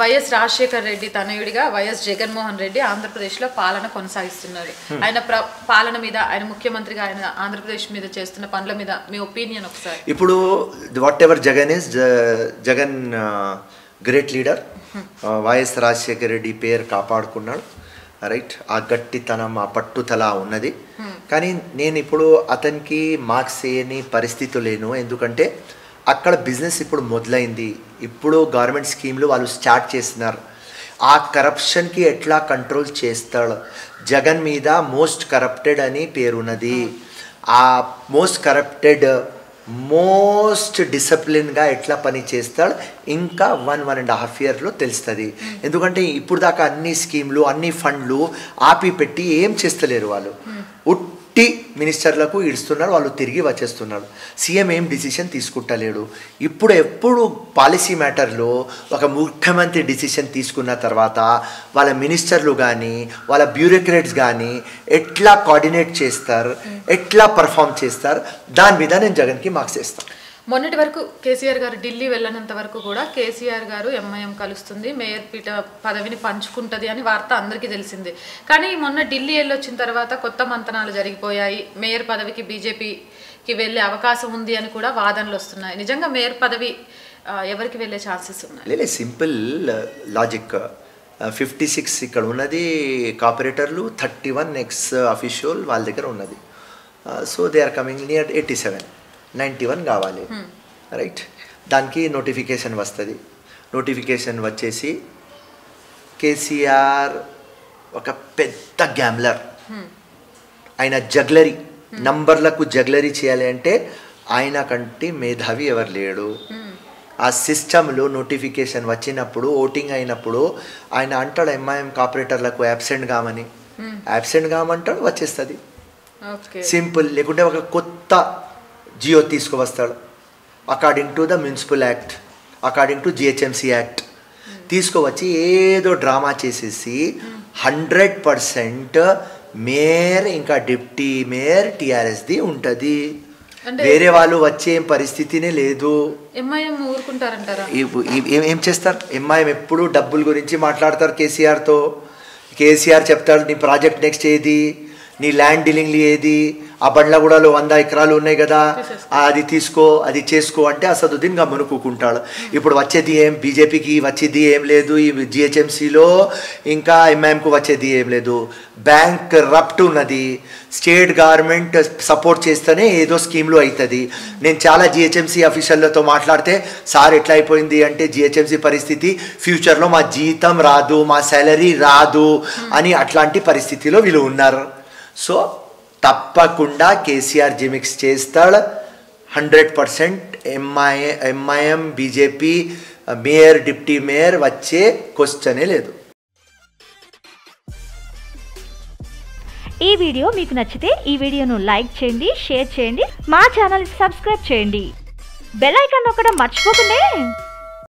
YS Rajasekhar Reddy తనయుడిగా YS Jaganmohan Reddy ఆంధ్రప్రదేశ్లో పాలన కొనసాగిస్తున్నారు ఆయన ప్ర పాలన మీద ఆయన ముఖ్యమంత్రిగా ఆయన ఆంధ్రప్రదేశ్ మీద చేస్తున్న పనుల మీద మీ ఒపీనియన్ ఒకసారి ఇప్పుడు whatever Jagan is Jagan great leader YS Rajasekhara Reddy పేరు కాపాడుకున్నాడు రైట్ ఆ గట్టితనం ఆ పట్టుదల ఉన్నది కానీ నేను ఇప్పుడు అతనికి మార్క్స్ వేయని పరిస్థితి లేను ఎందుకంటే అక్కడ బిజినెస్ ఇప్పుడు మొదలైంది ఇప్పుడు గవర్నమెంట్ స్కీమ్లు వాళ్ళు స్టార్ట్ చేస్తున్నారు ఆ కరప్షన్కి ఎట్లా కంట్రోల్ చేస్తాడు జగన్ మీద మోస్ట్ కరప్టెడ్ అని పేరున్నది ఆ మోస్ట్ కరప్టెడ్ మోస్ట్ డిసిప్లిన్గా ఎట్లా పని చేస్తాడు ఇంకా వన్ వన్ అండ్ హాఫ్ ఇయర్లో తెలుస్తుంది ఎందుకంటే ఇప్పుడు దాకా అన్ని స్కీమ్లు అన్ని ఫండ్లు ఆపి పెట్టి ఏం చేస్తలేరు వాళ్ళు ఉట్టి మినిస్టర్లకు ఇడుస్తున్నారు వాళ్ళు తిరిగి వచ్చేస్తున్నారు సీఎం ఏం డిసిషన్ తీసుకుంటలేడు ఇప్పుడు ఎప్పుడు పాలసీ మ్యాటర్లో ఒక ముఖ్యమంత్రి డిసిషన్ తీసుకున్న తర్వాత వాళ్ళ మినిస్టర్లు కానీ వాళ్ళ బ్యూరోక్రేట్స్ కానీ ఎట్లా కోఆర్డినేట్ చేస్తారు ఎట్లా పర్ఫామ్ చేస్తారు దాని మీద నేను జగన్కి మార్క్స్ వేస్తాను మొన్నటి వరకు కేసీఆర్ గారు ఢిల్లీ వెళ్ళనంత వరకు కూడా కేసీఆర్ గారు ఎంఐఎం కలుస్తుంది మేయర్ పీఠ పదవిని పంచుకుంటది అని వార్త అందరికీ తెలిసింది కానీ మొన్న ఢిల్లీ వెళ్ళొచ్చిన తర్వాత కొత్త మంతనాలు జరిగిపోయాయి మేయర్ పదవికి బీజేపీకి వెళ్ళే అవకాశం ఉంది అని కూడా వాదనలు వస్తున్నాయి నిజంగా మేయర్ పదవి ఆ, ఎవరికి వెళ్ళే ఛాన్సెస్ ఉన్నాయి లేదు సింపుల్ లాజిక్ ఫిఫ్టీ సిక్స్ ఇక్కడ ఉన్నది కాపరేటర్లు థర్టీ వన్ ఎక్స్ అఫీషియల్ వాళ్ళ దగ్గర ఉన్నది so they are coming near eighty seven ninety one కావాలి రైట్ దానికి నోటిఫికేషన్ వస్తుంది నోటిఫికేషన్ వచ్చేసి కేసీఆర్ ఒక పెద్ద గ్యామ్లర్ ఆయన జగ్లరీ నంబర్లకు జగ్లరీ చేయాలి అంటే ఆయన కంటే మేధావి ఎవరు లేడు ఆ సిస్టంలో నోటిఫికేషన్ వచ్చినప్పుడు ఓటింగ్ అయినప్పుడు ఆయన అంటాడు ఎంఐఎం కాపరేటర్లకు యాబ్సెంట్ కామని యాబ్సెంట్ కామంటాడు వచ్చేస్తుంది ఓకే సింపుల్ లేకుంటే ఒక కొత్త జియో తీసుకువస్తాడు according to the municipal act according to GHMC act తీసుకువచ్చి ఏదో డ్రామా చేసేసి హండ్రెడ్ పర్సెంట్ మేయర్ ఇంకా డిప్టీ మేయర్ టీఆర్ఎస్ది ఉంటుంది అంటే- వేరే వాళ్ళు వచ్చే పరిస్థితినే లేదు ఎంఐఎం ఊరుకుంటారంటారా ఈ- ఈ- ఏం ఏం చేస్తారు ఎంఐఎం ఎప్పుడు డబ్బుల గురించి మాట్లాడతారు కేసీఆర్తో కేసీఆర్ చెప్తాడు నీ ప్రాజెక్ట్ నెక్స్ట్ ఏది నీ ల్యాండ్ డీలింగ్లు ఏది ఆ బండ్లగూడలో వంద ఎకరాలు ఉన్నాయి కదా ఆ, అది తీసుకో అది చేసుకో అంటే అసదుద్దీన్ గమనుకుంటాడు ఇప్పుడు వచ్చేది ఏం బీజేపీకి వచ్చేది ఏం లేదు ఈ జిహెచ్ఎంసీలో ఇంకా ఎంఐఎంకు వచ్చేది ఏం లేదు బ్యాంక్ రప్ట్ ఉన్నది స్టేట్ గవర్నమెంట్ సపోర్ట్ చేస్తేనే ఏదో స్కీమ్లు అవుతుంది నేను చాలా జిహెచ్ఎంసీ అఫీషియల్లతో మాట్లాడితే సార్ ఎట్లా అయిపోయింది అంటే జిహెచ్ఎంసీ పరిస్థితి ఫ్యూచర్లో మా జీతం రాదు మా సాలరీ రాదు అని అట్లాంటి పరిస్థితిలో వీళ్ళు ఉన్నారు సో తప్పకుండా కేసీఆర్ జిమిక్స్ చేస్తాడు hundred percent MI MIM BJP mayor deputy mayor వచ్చే క్వశ్చనే లేదు ఈ వీడియో మీకు నచ్చితే ఈ వీడియోను లైక్ చేయండి షేర్ చేయండి మా ఛానల్ సబ్స్క్రైబ్ చేయండి బెల్ ఐకాన్ నొక్కడం మర్చిపోకండి